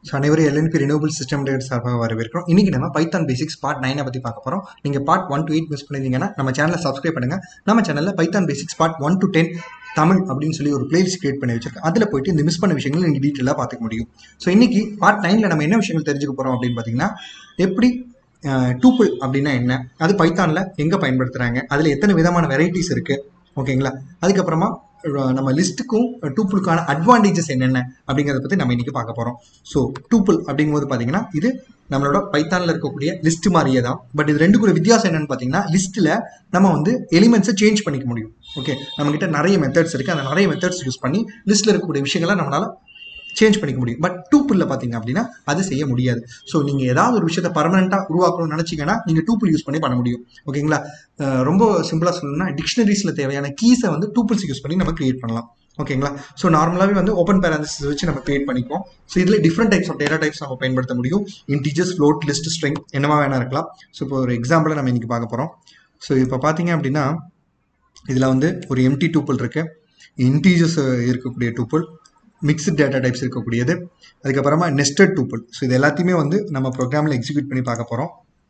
so அனைவரும் LNB ரினோபிள் system date சார்பாக வரவேற்கிறோம் இன்னைக்கு நம்ம பைத்தான் பேசிக்ஸ் பார்ட் நைனை பற்றி பார்க்க போகிறோம் நீங்கள் part one to eight miss பண்ணியிருந்தீங்கன்னா நம்ம சேனலை சப்ஸ்கிரைப் பண்ணுங்கள் நம்ம சேனலில் Python basics part one to ten Tamil அப்படின்னு சொல்லி ஒரு பிளேலிஸ்ட் கிரியேட் பண்ணி வச்சிருக்கேன் அதில் போயிட்டு இந்த மிஸ் பண்ண விஷயங்களை நீங்கள் டீட்டெயிலாக பார்த்துக்க முடியும் ஸோ இன்னைக்கு பார்ட் நைனில் நம்ம என்ன விஷயங்கள் தெரிஞ்சுக்க போகிறோம் அப்படின்னு பார்த்தீங்கன்னா எப்படி டூப்பிள் அப்படின்னா என்ன அது பைத்தானில் எங்கே பயன்படுத்துகிறாங்க அதில் எத்தனை விதமான வெரைட்டிஸ் இருக்குது ஓகேங்களா அதுக்கப்புறமா அஹ், நம்ம லிஸ்ட்டுக்கும் டூப்புளுக்கான அட்வான்டேஜஸ் என்னென்ன அப்படிங்கிறத பற்றி நம்ம இன்னைக்கு பார்க்க போகிறோம் ஸோ டூப்புள் அப்படிங்கும்போது பார்த்தீங்கன்னா இது நம்மளோட பைத்தானில் இருக்கக்கூடிய லிஸ்ட் மாதிரியே தான் பட் இது ரெண்டு கூட வித்தியாசம் என்னன்னு பார்த்தீங்கன்னா லிஸ்ட்டில் நம்ம வந்து எலிமெண்ட்ஸை சேஞ்ச் பண்ணிக்க முடியும் ஓகே நம்மகிட்ட நிறைய மெத்தட்ஸ் இருக்குது அந்த நிறைய மெத்தட்ஸ் யூஸ் பண்ணி லிஸ்ட்டில் இருக்கக்கூடிய விஷயங்களை நம்மளால சேஞ்ச் பண்ணிக்க முடியும் பட் டூப்பிளில் பார்த்தீங்க அப்படின்னா அது செய்ய முடியாது ஸோ நீங்கள் ஏதாவது ஒரு விஷயத்தை பர்மனெண்ட்டாக உருவாக்கணும்னு நினச்சிங்கன்னா நீங்கள் டூப்பிள் யூஸ் பண்ணி பண்ண முடியும் ஓகேங்களா அஹ் ரொம்ப சிம்பிளாக சொல்லணும்னா டிக்ஷனரிஸில் தேவையான கீஸை வந்து டூப்பிள்ஸ் யூஸ் பண்ணி நம்ம கிரியேட் பண்ணலாம் ஓகேங்களா ஸோ நார்மலாகவே வந்து ஓப்பன் பேரந்திஸ் வச்சு நம்ம கிரியேட் பண்ணிக்குவோம் ஸோ இதில் different types of data types நம்ம பயன்படுத்த முடியும் இன்டீஜர்ஸ் ஃப்ளோட் லிஸ்ட் ஸ்ட்ரிங் என்னவா வேணா இருக்கலாம் ஸோ இப்போ ஒரு எக்ஸாம்பிளை நம்ம இன்னைக்கு பார்க்க போகிறோம் ஸோ இப்போ பார்த்தீங்க அப்படின்னா இதில் வந்து ஒரு எம்டி டூப்பிள் இருக்கு இன்டீஜர்ஸ் இருக்கக்கூடிய டூப்பிள் மிக்ஸ்டு டேட்டா டைப்ஸ் இருக்கக்கூடியது அதுக்கப்புறமா நெஸ்டட் டூப்பிள் ஸோ இது எல்லாத்தையுமே வந்து நம்ம ப்ரோக்ராமில் எக்ஸிக்யூட் பண்ணி பார்க்க போகிறோம்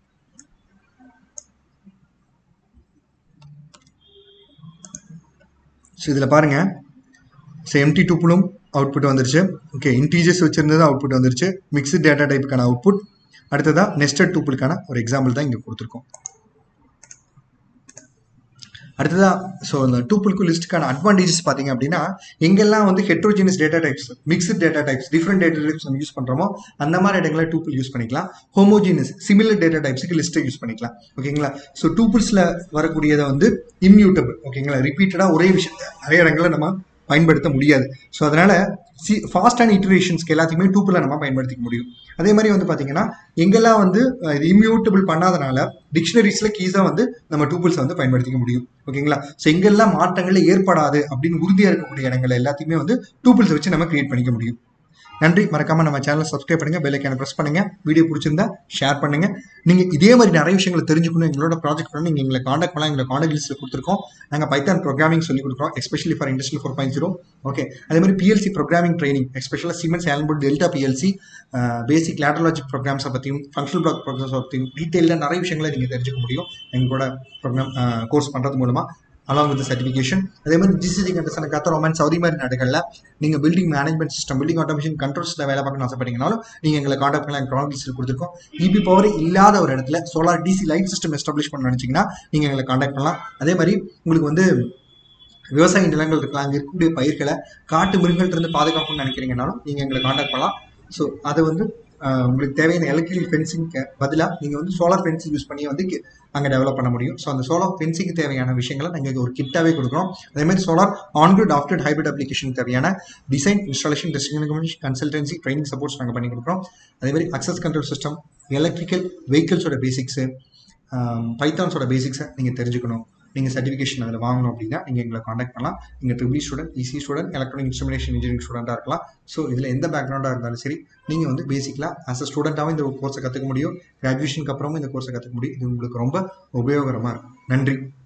ஸோ இதில் பாருங்க ஸோ எம்டி டூப்புளும் அவுட்புட் வந்துருச்சு ஓகே இன்டீஜர்ஸ் வச்சிருந்தது அவுட்புட் வந்துருச்சு மிக்ஸ்டு டேட்டா டைப்புக்கான அவுட்புட் அடுத்ததா நெஸ்டட் டூப்புளுக்கான ஒரு எக்ஸாம்பிள் தான் இங்கே கொடுத்துருக்கோம் அடுத்ததா ஸோ இந்த டூப்புளுக்கு லிஸ்ட்டுக்கான அட்வான்டேஜஸ் பார்த்தீங்க அப்படின்னா எங்கெல்லாம் வந்து heterogeneous data types mixed data types different data types நம்ம யூஸ் பண்ணுறோமோ அந்த மாதிரி இடங்களில் டூப்புள் யூஸ் பண்ணிக்கலாம் ஹோமோஜினஸ் சிமிலர் டேட்டா டைப்ஸுக்கு லிஸ்ட்டை யூஸ் பண்ணிக்கலாம் ஓகேங்களா ஸோ டூப்புள்ஸில் வரக்கூடியதை வந்து இம்யூட்டபிள் ஓகேங்களா ரிப்பீட்டடாக ஒரே விஷயத்தை நிறைய இடங்களில் நம்ம பயன்படுத்த முடியாது ஸோ அதனால சி ஃபாஸ்டான இட்டரேஷன்ஸ்க்கு எல்லாத்தையுமே டூப்பில் நம்ம பயன்படுத்திக்க முடியும் அதே மாதிரி வந்து பார்த்தீங்கன்னா எங்கெல்லாம் வந்து அஹ், இது இம்யூட்டபிள் பண்ணாதனால டிக்ஷனரிஸில் கீஸாக வந்து நம்ம டூப்பிள்ஸ் வந்து பயன்படுத்திக்க முடியும் ஓகேங்களா ஸோ எங்கெல்லாம் மாற்றங்கள் ஏற்படாது அப்படின்னு உறுதியாக இருக்கக்கூடிய இடங்கள் எல்லாத்தையுமே வந்து டூப்பிள்ஸ் வச்சு நம்ம கிரியேட் பண்ணிக்க முடியும் நன்றி மறக்காம நம்ம சேனலை சப்ஸ்கிரைப் பண்ணுங்க பெல் ஐக்கான ப்ரெஸ் பண்ணுங்க வீடியோ பிடிச்சிருந்தா ஷேர் பண்ணுங்க நீங்க இதே மாதிரி நிறைய விஷயங்களை தெரிஞ்சுக்கணும் எங்களோட ப்ராஜெக்ட் பண்ணி நீங்க எங்களை காண்டாக்ட் பண்ணலாம் எங்களை காண்டாக்ட் லிஸ்ட்ல கொடுத்துருக்கோம் நாங்க பைத்தான் ப்ரோக்ராமிங் சொல்லி கொடுக்குறோம் especially for industrial four point zero okay அதே மாதிரி பிஎல்சி ப்ரோக்ராமிங் ட்ரைனிங் எஸ்பெஷலாக சிமெண்ட்ஸ் ஆல்போர்ட் டெல்டா பிஎல்சி பேசிக் லேட்டரலாஜிக் ப்ரோக்ராம்ஸை பற்றியும் ஃபங்க்ஷனல் பிளாக் ப்ரோக்ராம்ஸை பற்றியும் டீட்டெயிலாக நிறைய விஷயங்களை நீங்கள் தெரிஞ்சுக்க முடியும் எங்களோட ப்ரோக்ராம் கோர்ஸ் பண்ணுறது மூலமாக அலாங் வித் சர்டிஃபிகேஷன் அதே மாதிரி ஜிசிசி கண்டஸ்டன் கத்தர் ஒமன் சவுதி மாதிரி நாடுகளில் நீங்கள் building management system building automation கண்ட்ரோல்ஸில் வேலை பார்க்கணும்னு ஆசைப்பட்டீங்கனாலும் நீங்கள் எங்களை காண்டாக்ட் பண்ணலாம் எங்கள் லிஸ்ட்டில் கொடுத்துருக்கோம் இபி பவர் இல்லாத ஒரு இடத்துல solar DC light system establish பண்ண நினச்சிங்கன்னா நீங்கள் எங்களை காண்டாக்ட் பண்ணலாம் அதே மாதிரி உங்களுக்கு வந்து விவசாய நிலங்கள் இருக்கலாம் அங்கே இருக்கக்கூடிய பயிர்களை காட்டு மிருகங்கள்ட்ட இருந்து பாதுகாக்கணும்னு நினைக்கிறீங்கனாலும் நீங்கள் எங்களை காண்டாக்ட் பண்ணலாம் ஸோ அதை வந்து ஆஹ், உங்களுக்கு தேவையான எலக்ட்ரிக்கல் ஃபென்சிங்க்கு பதிலாக நீங்கள் வந்து சோலார் ஃபென்சிங் யூஸ் பண்ணி வந்து அங்கே டெவலப் பண்ண முடியும் ஸோ அந்த சோலார் ஃபென்சிங்க்கு தேவையான விஷயங்களை நாங்கள் ஒரு கிட்டாகவே கொடுக்குறோம் அதே மாதிரி solar on grid after hybrid application தேவையான design installation testing consultancy training supports நாங்கள் பண்ணி கொடுக்குறோம் அதே மாதிரி அக்சஸ் கண்ட்ரோல் சிஸ்டம் எலக்ட்ரிக்கல் வெஹிக்கிள்ஸோட பேசிக்ஸு பைத்தான்ஸோட பேசிக்ஸை நீங்கள் தெரிஞ்சுக்கணும் நீங்கள் சர்டிஃபிகேஷன் அதில் வாங்கணும் அப்படின்னா நீங்கள் எங்களை காண்டாக்ட் பண்ணலாம் நீங்கள் triple student EC student electronic instrumentation engineering ஸ்டூடெண்ட்டாக இருக்கலாம் ஸோ இதில் எந்த பேக்ரவுண்டாக இருந்தாலும் சரி நீங்கள் வந்து பேசிக்கலாக ஆஸ் அ ஸ்டூடெண்ட்டாகவும் இந்த கோர்ஸை கற்றுக்க முடியும் கிராஜுவேஷனுக்கு அப்புறமும் இந்த கோர்ஸை கற்றுக்க முடியும் இது உங்களுக்கு ரொம்ப உபயோகரமாக இருக்கும் நன்றி